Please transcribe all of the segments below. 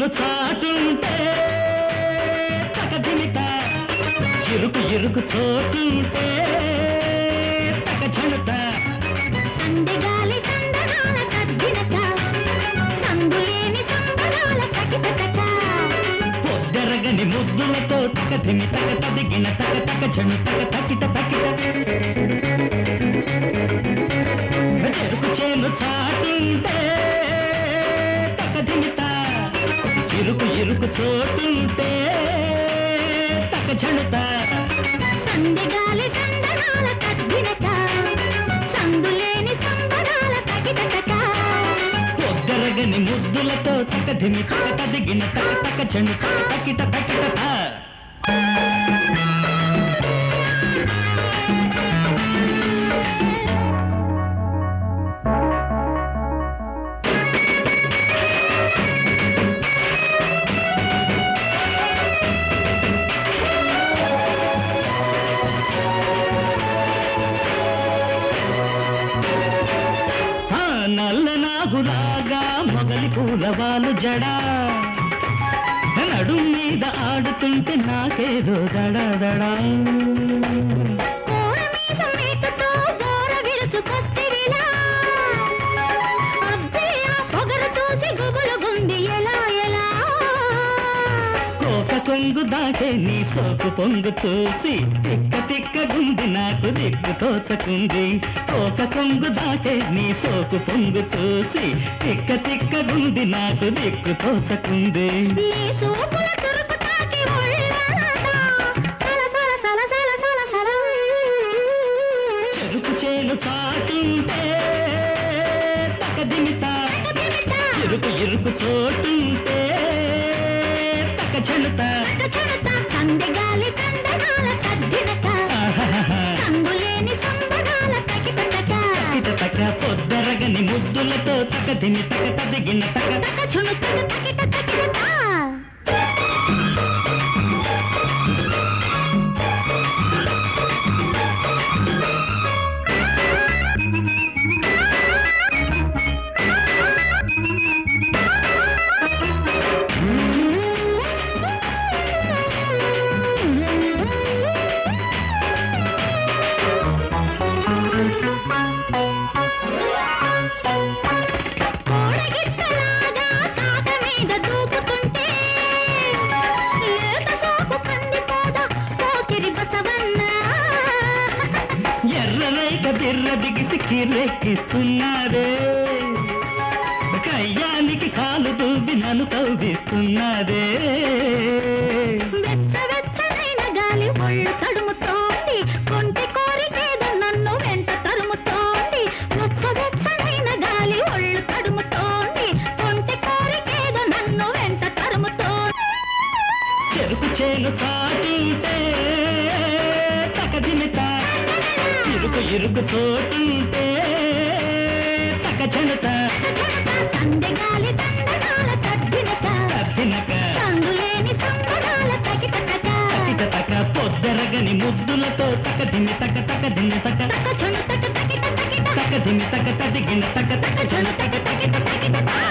చాటుంటే తగదిమిత ఇరుకు ఇరుకు చోటుంటే తగ చెడుత సందెగాలి సందనాల కద్దినక సందులేని సంబరాల తకితక పొద్దరగని ముద్దులతో తగదిమి తగ తదిగిన తగ తగ చెడు తగ తకిట తకిట చెరుకు చేను చాటుంటే తగదిమిత ఇరుకు ఇరుకు చోటుంటే తగ చెడుత సందెగాలి సందనాల కద్దినక సందులేని సంబరాల తకితక పొద్దరగని ముద్దులతో తగదిమి తగ తదిగిన తగ తగ చెడు తగ తకిట తకిట తా. ఆ నల్ల నాగులాగా మొగలి పూలవాలు జడా నడుం మీద ఆడుతుంటే నాకేదో దడా దడా కోర మీద మేకతో గోర విరుచుకొస్తివిలా అబ్బే ఆ పొగరు చూసి గుబులు గుండి ఎలా ఎలా కోక కొంగు దాటే నీ సోకు పొంగు చూసి తిక్క తిక్క గుంది నాకు దిక్కు తోచకుంది కోక కొంగు దాటే నీ సోకు పొంగు చూసి తిక్క తిక్క గుంది నాకు దిక్కు తోచకుంది నీ చూపుల చురుకు తాకి ఒళ్ళంతా సల సల సల సల సల సల చెరుకు చేను చాటుంటే తకదిమిత ఇరుకు ఇరుకు చోటుంటే తక చెడుత సందెగాలి సందనాల కద్దినక సందులేని సంబరాల తకితక తకిట తక పొద్దరగని ముద్దులతో తకదిమి తక తదిగిన తక తక చును తక తకిట తకిట కోడగిట్టలాగా కాక మీద దూకుతుంటే లేత సోకు కందిపోదా పోకిరి బసవన్న ఎర్రనైక బిర్ర దిగిసి కిరెక్కిస్తున్నారే కయ్యానికి కాలు దూబి నన్ను కౌగిస్తున్నారే వెచ్చ వెచ్చనైన గాలి ఒళ్ళు తడుముతోంది కొంటి కోరికేదో నన్ను వెంట తరుముతోంది వెచ్చ వెచ్చనైన గాలి ఒళ్ళు తడుముతోంది కొంటి కోరికేదో నన్ను వెంట తరుముతోంది చెరుకు చేను చాటుంటే తకదిమిత ఇరుకు ఇరుకు చోటుంటే తక చెడుత సందెగాలి దండనాల తగ్గినక తద్దినక సందులేని సంబరాల తగిటక తకిట తక పొద్దరగని ముద్దులతో తకదిమి తక తకదిమి తక తక చును తక తకిట తకిట తకదిమి తక తదిగిన తక తక చెడు తక తకిట తకిట తా.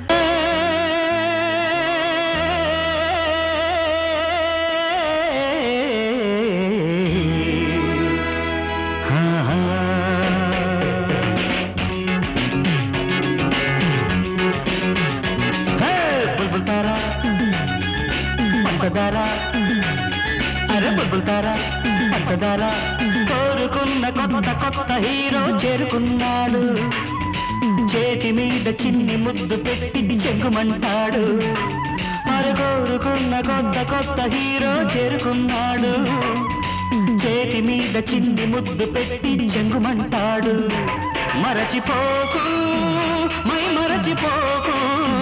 బుల్బుల్తారా పంచదారా అరే బుల్బుల్తారా పంచదారా కోరుకున్న కొత్త కొత్త హీరో చేరుకున్నాడు చేతి మీద చిన్ని ముద్దు పెట్టి చెంగుమంటాడు మరి కోరుకున్న కొత్త కొత్త హీరో చేరుకున్నాడు చేతి మీద చిన్ని ముద్దు పెట్టి చెంగుమంటాడు మరచిపోకు మై మరచిపోకు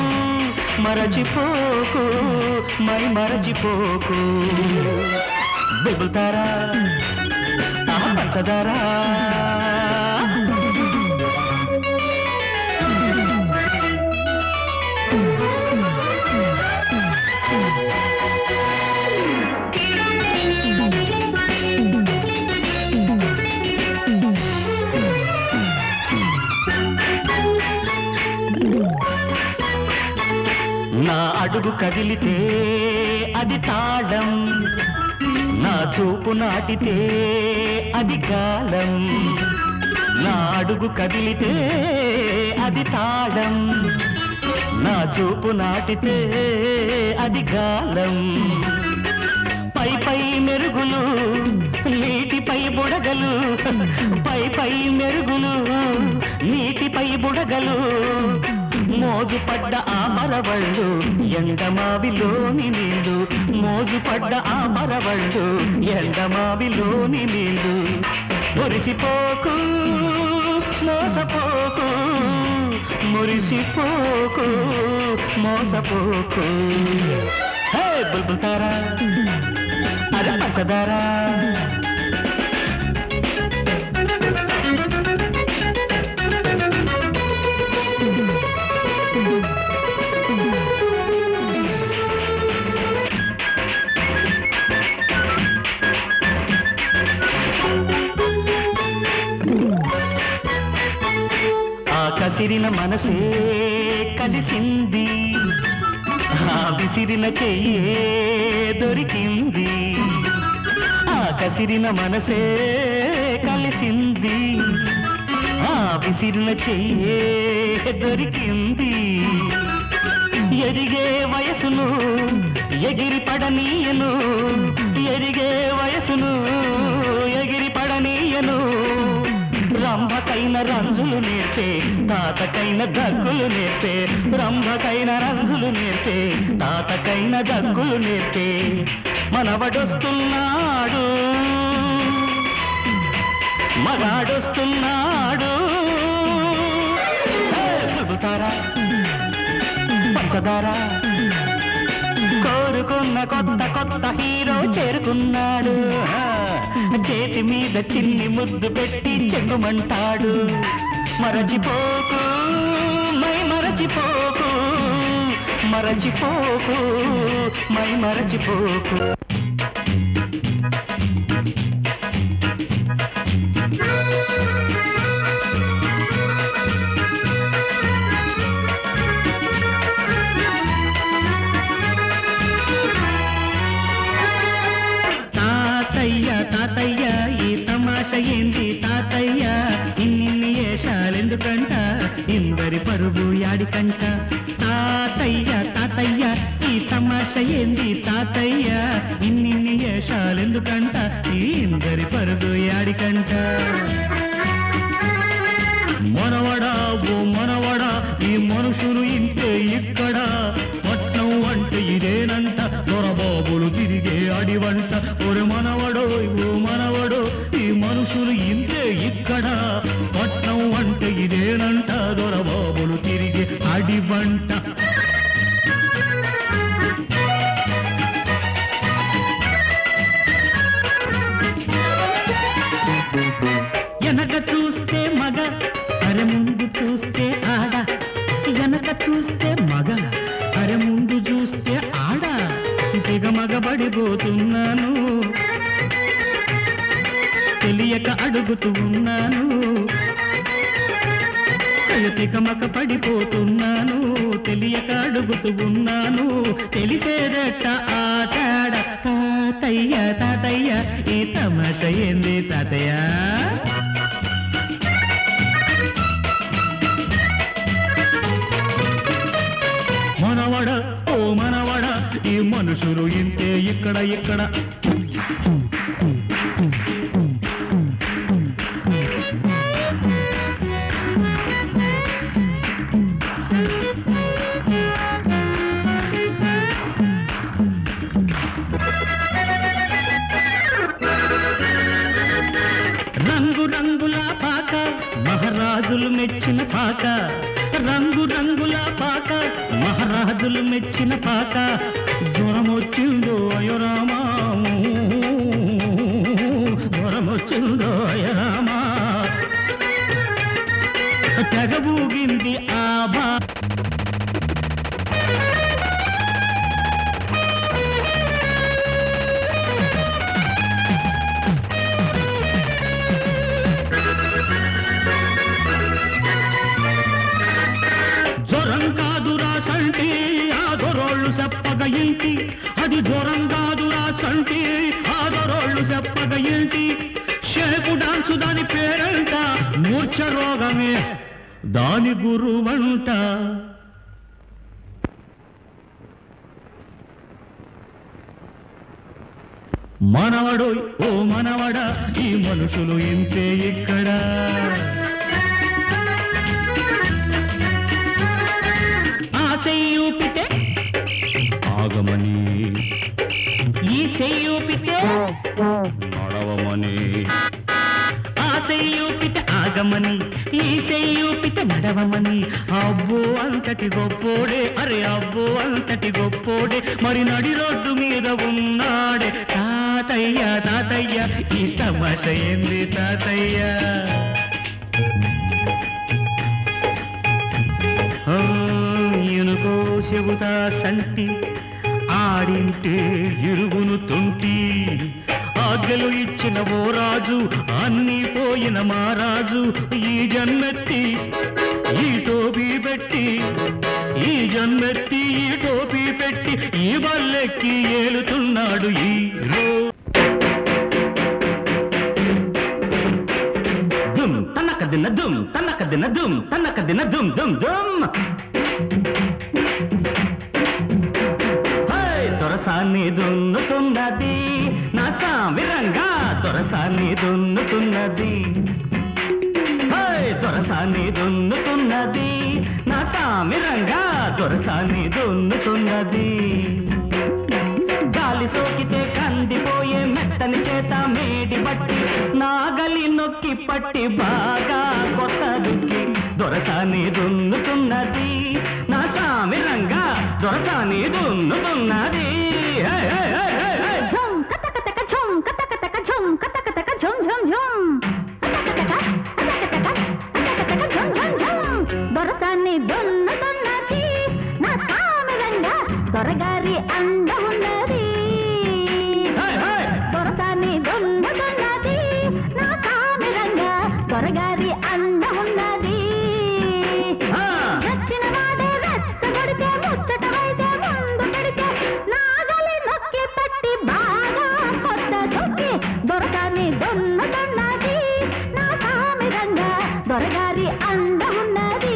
మరచిపోకు మై మరచిపోకు బెబుతారా పంచదారా నా అడుగు కదిలితే అది తాళం నా చూపు నాటితే అది గాలం నా అడుగు కదిలితే అది తాళం నా చూపు నాటితే అది గాలం పై పై మెరుగులు నీటిపై బుడగలు పై పై మెరుగులు నీటిపై బుడగలు మోజు పడ్డ ఆ మరవళ్ళు ఎండమావిలోని నీళ్ళు మోజు పడ్డ ఆ మరవళ్ళు ఎండమావిలోని నీళ్ళు మురిసిపోకు మోసపోకు మురిసిపోకు మోసపోకు హే బుల్బుల్ తారా అరే పచ్చదారా ఆ కసిరిన మనసే కలిసింది ఆ విసిరిన చెయ్యే దొరికింది ఆ కసిరిన మనసే కలిసింది ఆ విసిరిన చెయ్యే దొరికింది ఎరిగే వయసును ఎగిరి పడనీయను ఎరిగే వయసును ఎగిరి పడనీయను రంభకైన రంజులు నేర్పే తాతకైన దగ్గులు నేర్పే రంభకైన రంజులు నేర్పే తాతకైన దగ్గులు నేర్పే మనవడొస్తున్నాడు మగాడొస్తున్నాడు హే, చెబుతారా పంచదారా కోరుకున్న కొత్త కొత్త హీరో చేరుకున్నాడు ఆ, చేతి మీద చిన్ని ముద్దు పెట్టి చెంగుమంటాడు మరచిపోకు మై మరచిపోకు మరచిపోకు మై మరచిపోకు తాతయ్య తాతయ్య ఈ తమాష ఏంది తాతయ్య ఇన్నిన్ని ఏషాలెందుకంట ఇందరి పరుగు యాడికంట తాతయ్య తాతయ్య ఈ తమాష ఏంది తాతయ్య ఇన్నిన్ని ఏషాలెందుకంట ఈ ఇందరి పరుగు యాడికంట మనవడా ఓ మనవడా ఈ మనుషులు ఇంతే ఇక్కడ పట్నం అంటే ఇదేనంట దొరబాబులు తిరిగే అడివంట ఒరే మనవడో ఓ మనవడో ఈ మనుషులు ఇంతే ఇక్కడ పట్నం అంటే ఇదేనంట దొరబాబులు తిరిగే అడివంట వెనక చూస్తే మగ అరె ముందు చూస్తే ఆడ వెనక చూస్తే మగ అరె ముందు చూస్తే ఆడ తెగ మగబడిపోతున్నాను తెలియక అడుగుతూ ఉన్నాను తికమక పడిపోతున్నాను తెలియక అడుగుతూ ఉన్నాను తెలిసేదట ఆ తేడా తాతయ్య తాతయ్య ఈ తమాష ఏంది తాతయ్య మనవడ ఓ మనవడ ఈ మనుషులు ఇంతే ఇక్కడ ఇక్కడ రంగు రంగుల పాక మహారాజులు మెచ్చిన పాక రంగు రంగుల పాక మహారాజులు మెచ్చిన పాక జ్వరం వచ్చిందో అయోరామా జ్వరం వచ్చిందో అయోరామా తెగ ఊగింది ఆ బా జ్వరం కాదురా సంటి ఆ దొరోళ్ళు చెప్ప ఏంటి షేపు డాన్సు దాని పేరంట మూర్ఛ రోగమే దాని గురువంట మనవడు ఓ మనవడ ఈ మనుషులు ఇంతే ఇక్కడ ఆ చెయ్యూపితే ఆగమని ఈ చెయ్యూపితే నడవమని ఆ చెయ్యూపితే ఆగమని ఈ చెయ్యూపితే నడవమని అబ్బో అంతటి గొప్పోడే అరే అబ్బో అంతటి గొప్పోడే మరి నడి రోడ్డు మీద ఉన్నాడే తాతయ్య తాతయ్య ఈ తమాష ఏంది తాతయ్య ఆ, ఎనుకో చెబుతా సంటి ఆడింటే ఇరుగును తుంటి ఆజ్ఞలు ఇచ్చిన ఓ రాజు అన్నీ పోయిన మా రాజు ఈ జన్మెత్తి ఈ టోపీ పెట్టి ఈ జన్మెత్తి ఈ టోపీ పెట్టి ఈ వల్లెక్కి ఏలుతున్నాడు ఈ రో దుమ్ తనక దిన దుమ్ తనక దిన దుమ్ తనక దిన దుమ్ దుమ్ దుమ్ హై, దొరసాన్ని దున్నుతున్నది నా సామిరంగా దొరసాన్ని దున్నుతున్నది హై, దొరసాన్ని దున్నుతున్నది నా సామిరంగా దొరసాన్ని దున్నుతున్నది గాలి సోకితే కందిపోయే మెత్తని చేత మేడి బట్టి నాగలి నొక్కి పట్టి బాగా కొత్త దుక్కి దొరసాని దున్నుతున్నది నా సామిరంగా దొరసాని దున్నుతున్నది హే, హే, హే, హే, హే. ఝుమ్ కతకతక ఝుమ్ కతకతక ఝుమ్ కతకతక ఝుమ్ ఝుమ్ ఝుమ్ కతకతక కతకతక కతకతక ఝుమ్ ఝుమ్ ఝుమ్ దొరసాన్ని దున్నుతున్నది నా సామిరంగా దొరగారి అండ ఉన్నది హే, హే. దొరసాన్ని దున్నుతున్నది నా సామిరంగా దొరగారి అండ ఉన్నది ఆ. వచ్చిన వాడే రెచ్చగొడితే ముచ్చటమైతే ముందు పెడితే నాగలి నొక్కి పట్టి బాగా కొత్త దొక్కి దొరకాని దొన్నదొన్నది నా సామిరంగా దొరగారి అండ ఉన్నది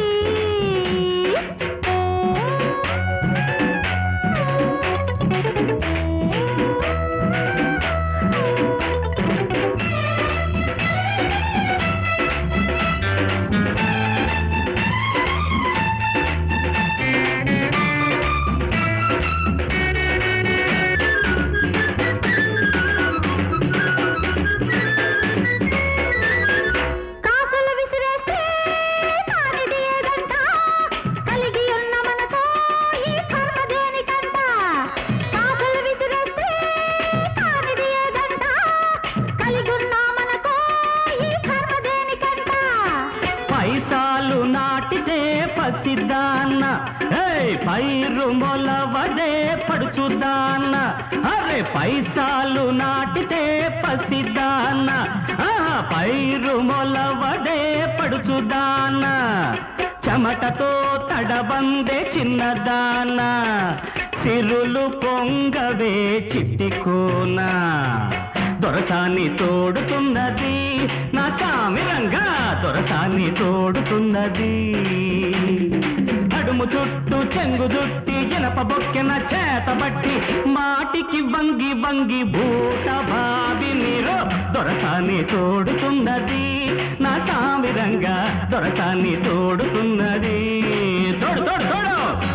కాసులు విసిరేస్తే కానిది ఏదంట కలిగి ఉన్న మనతో ఈ కర్మ దేనికంట కాసులు విసిరేస్తే కానిది ఏదంట కలిగి ఉన్న మనతో ఈ కర్మ దేనికంట పైసాలు నాటితే పసిదాన్న ఏయ్ పైరు మొలవదే పడుచుదాన్న అరే పైసాలు నాటితే పసిదాన్న ఆహా, పైరు మొలవదే పడుచుదాన్న చెమటతో తడబందే చిన్నదాన సిరులు పొంగవే చిట్టికోన దొరసాన్ని తోడుతున్నది నా సామిరంగా దొరసాన్ని తోడుతున్నది నడుము చుట్టూ చెంగు జుట్టి జనప బొక్కెన చేతబట్టి మాటికి వంగి వంగి భూత బాబి నీరో దొరసాన్ని తోడుతున్నది నా సామిరంగా దొరసాన్ని తోడుతున్నది తోడు తోడు తోడు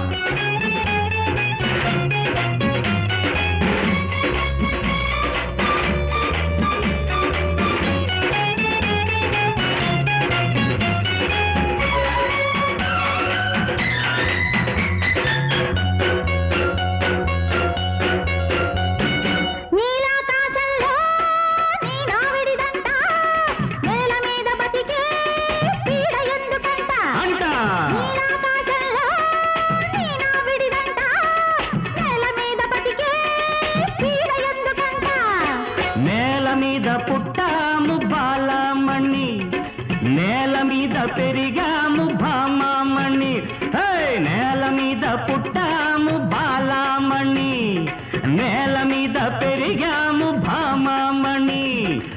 నీలాకాశంలో నీ నావిడిదంట నేల మీద బతికే పీడ ఎందుకంట అంట నీలాకాశంలో నీ నావిడిదంట నేల మీద బతికే పీడ ఎందుకంట నేల మీద పుట్టాము బాలమణి నేల మీద పెరిగాము భామామణి హే! నేల మీద పుట్టాము బాలమణి నేల మీద పెరిగాము భామామణి